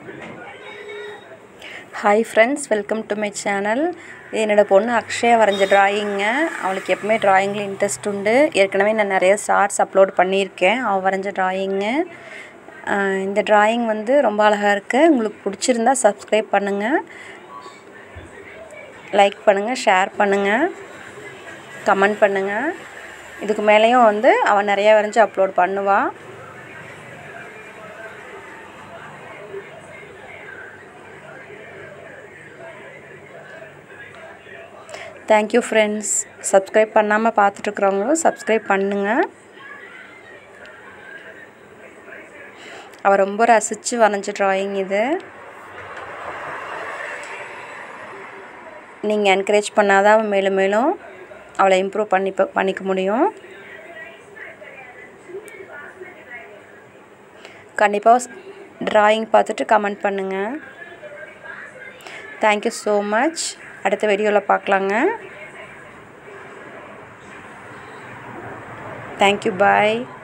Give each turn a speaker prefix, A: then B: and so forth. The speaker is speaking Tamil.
A: hi friends welcome to my channel இது என்னோடய பொண்ணு அக்ஷயா வரைஞ்ச ட்ராயிங்க அவளுக்கு எப்பவுமே ட்ராயிங்கில் இன்ட்ரெஸ்ட் உண்டு ஏற்கனவே நான் நிறைய ஷார்ட்ஸ் அப்லோட் பண்ணியிருக்கேன் அவள் வரைஞ்ச ட்ராயிங்கு இந்த ட்ராயிங் வந்து ரொம்ப அழகாக இருக்குது உங்களுக்கு பிடிச்சிருந்தா சப்ஸ்கிரைப் பண்ணுங்கள் லைக் பண்ணுங்கள் ஷேர் பண்ணுங்கள் கமெண்ட் பண்ணுங்கள் இதுக்கு மேலேயும் வந்து அவள் நிறையா வரைஞ்சி அப்லோட் பண்ணுவாள் தேங்க்யூ ஃப்ரெண்ட்ஸ் சப்ஸ்கிரைப் பண்ணாமல் பார்த்துட்ருக்குறவங்களும் சப்ஸ்கிரைப் பண்ணுங்கள் அவள் ரொம்ப ரசித்து வரைஞ்ச ட்ராயிங் இது நீங்கள் என்கரேஜ் பண்ணாதான் அவள் மேலும் மேலும் அவளை இம்ப்ரூவ் பண்ணி பண்ணிக்க முடியும் கண்டிப்பாக ட்ராயிங் பார்த்துட்டு கமெண்ட் பண்ணுங்கள் தேங்க்யூ ஸோ மச் அடுத்த வீடியோவில் பார்க்கலாங்க தேங்க்யூ பாய்